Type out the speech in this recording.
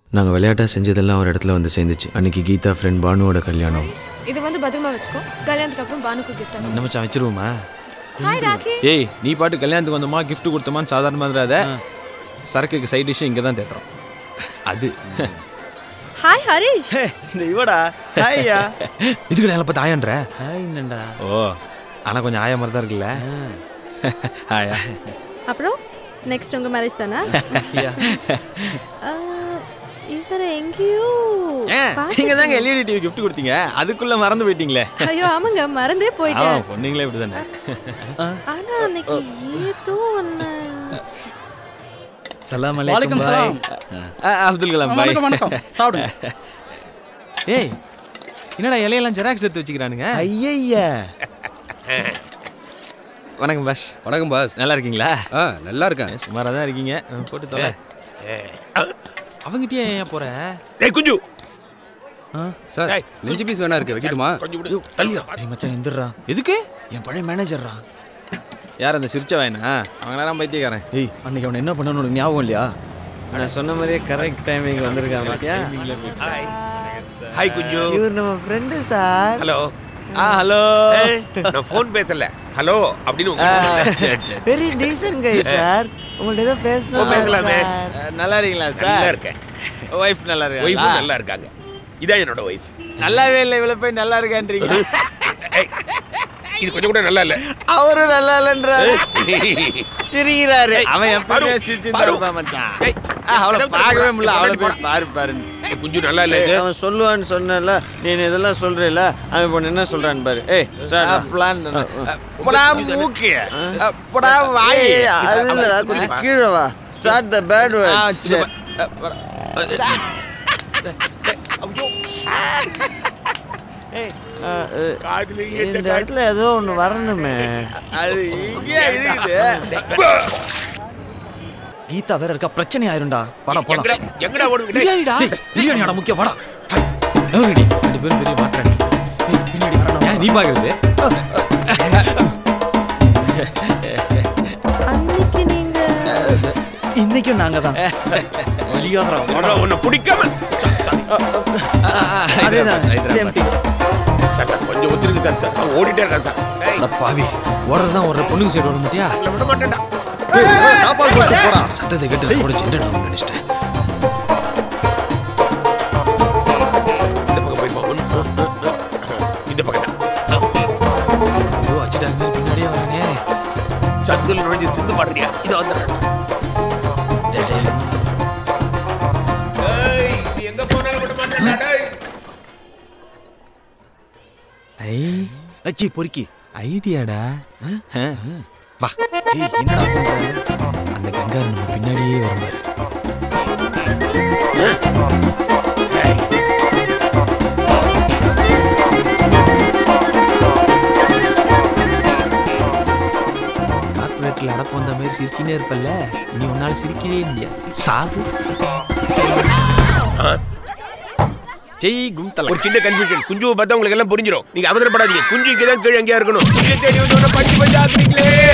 நாங்கள் விளையாட்டாக செஞ்சதெல்லாம் ஒரு இடத்துல வந்து சேர்ந்துச்சு அன்னைக்கு கீதா ஃப்ரெண்ட் பானுவோட கல்யாணம் இது வந்து பத்திரமா வச்சுக்கோ கல்யாணத்துக்கு அப்புறம் பானுக்கு கிஃப்ட் என்ன மச்சான் வச்சிருவோமா ஹாய் ராக்கி ஏய் நீ பாட்டு கல்யாணத்துக்கு வந்தோமா gift கொடுத்தோமான்னு சாதாரண மாதிரி சரக்குக்கு சைட் டிஷ்ஷும் இங்கே தான் தேத்துறோம் அது ஹாய் ஹரிஷ் இந்த இவடா ஹாய்யா இதுக்கு என்ன பார்த்து ஆயன்ற ஹாய் என்னண்டா ஓ ஆனால் கொஞ்சம் ஆய மாதிரி தான் இருக்குல்ல ஆயா அப்புறம் நெக்ஸ்ட் உங்க மேரேஜ் தானா ஆ, இவரை எங்கேயோ ஏன் நீங்க தாங்க எல்இடி டிவி gift கொடுத்தீங்க அதுக்குள்ள மறந்து போயிட்டீங்களே ஐயோ ஆமாங்க மறந்தே போயிட்டேன் ஆமா பொண்ணுங்களே இப்படி தானே ஆனா அன்னைக்கு ஏதோ ஒண்ணு சலாம் வாலைக்கம் சலாம் அப்துல் கலாம் பாய் வணக்கம் வணக்கம் சாப்பிடுங்க ஏய் என்னடா இலையெல்லாம் ஜெராக்ஸ் எடுத்து வச்சுக்கிறானுங்க ஐயய்யா வணக்கம் பாஸ் வணக்கம் பாஸ் நல்லா இருக்கீங்களா ஆ நல்லா இருக்கேன் சுமாராக தான் இருக்கீங்க அஹ், போட்டு தொலை அவங்ககிட்டயே ஏன் போற டேய் குஞ்சு சார் டேய். நெஞ்சு பீஸ் வேணா இருக்கு வைக்கட்டுமா கொஞ்சம் விடு தள்ளியா ஏய் மச்சான் எந்திரா எதுக்கு என் பழைய மேனேஜர்ரா யார் அந்த சிரிச்ச வாயனா அவங்க நேரம் பைத்தியக்காரன் ஏய் அன்னைக்கு அவனை என்ன பண்ணணும் உனக்கு ஞாபகம் இல்லையா நான் சொன்ன மாதிரியே கரெக்ட் டைமிங் வந்திருக்கான் பாத்தியா ஹாய் ஹாய் குஞ்சு இவர் நம்ம ஃப்ரெண்டு சார் ஹலோ ஆ ஹலோ நான் ஃபோன் பேசல ஹலோ அப்படின்னு உங்களுக்கு சரி சரி வெரி டீசன்ட் கை சார் உங்கள்ட்ட ஏதோ ஓ, பேசணும் பேசலாமே. சார் அஹ், நல்லா இருக்கீங்களா நல்லா சார் இருக்கேன் ஒய்ஃப் நல்லா ஒய்ஃபும் இருக்கா நல்லா இருக்காங்க இதான் என்னோட ஒய்ஃப் நல்லாவே இல்லை இவ்வளோ போய் நல்லா இருக்கான்றீங்க இது கொஞ்சம் கூட நல்லா இல்ல அவரும் நல்லா இல்லைன்றாரு சிரிக்கிறாரு அவன் எப்பவுமே பாரு, சிரிச்சு பாரு. இருப்பான் மச்சான் ஏய், ஆ, அவளை இதை பார்க்கவே முடியல இதை அவளை போடா. போய் பாரு பாருன்னு ஏய், குஞ்சு நல்லா இல்ல இது அவன் சொல்லுவான்னு சொன்னல நீ இதெல்லாம் சொல்றேல அவன் இப்போ என்ன சொல்றான்னு பாரு ஏய் start டா. பிளான் போடா மூக்கு அஹ், போடா வாய் ஏய், அது இல்லடா கொஞ்சம் கீழே வா ஸ்டார்ட் த பேட் ஆ, வேர்ட்ஸ் சரி. அஹ், போடா. காதுல இந்த இடத்துல ஏதோ ஒண்ணு வரணுமே அது இங்கே இருக்குது கீதா வேற இருக்கா பிரச்சனை ஆயிரும்டா வாடா போலாம் எங்கடா எங்கடா ஓடுவீங்க டேய், பிரியாணிடா பிரியாணியாடா முக்கியம் வாடா ரெடி ரெண்டு பேரும் பெரிய மாட்டாடி ஏய், பின்னாடி வரடா ஏன் நீ பாக்குறது அன்னைக்கு நீங்க இன்னைக்கும் நாங்க தான் வலியாதரா வாடா, உன்னை பிடிக்காம அதேதான் சேம் டீம் சார், சார், கொஞ்சம் ஒத்துருக்கு சார் சார் அவன் ஓடிட்டே இருக்கான் சார் ஏய், அட பாவி ஓடுறதான் ஒரு பொண்ணுங்க சைடு ஓட மாட்டியா உங்களை விட மாட்டேன்டா தாப்பால் போட்டு போடா சத்தத்தை கேட்டு கூட ஜென்ரேட் நினைச்சிட்டேன் இந்த பக்கம் போயிருப்பா ஒன்று இந்த பக்கம் தான் ஐயோ அச்சுட்டாங்க பின்னாடியே வராங்க சந்தில் நுழைஞ்சு சிந்து பாடுறியா இது வந்துடுறேன் ஏய், நீ எங்க போனாலும் விட மாட்டேன்டா, டேய். ஐ அச்சி பொறுக்கி ஐடியாடா வா ஏய் என்னடா பண்ற அந்த கங்காரு நம்ம பின்னாடியே வருவாரு கார்பரேட்டில் அடப்பு வந்த மாதிரி சிரிச்சுனே இருப்பல்ல நீ உன்னால சிரிக்கவே முடியாது சாகு ஜெய் கும்தல ஒரு சின்ன கன்ஃபியூஷன் குஞ்சுவை பார்த்தா உங்களுக்கு எல்லாம் புரிஞ்சிடும் நீங்க அவசரப்படாதீங்க குஞ்சு இங்கே தான் கீழே எங்கேயா இருக்கணும் குஞ்சு தேடி வந்து உன்னை பஞ்சு பஞ்சு ஆக்குறீங்களே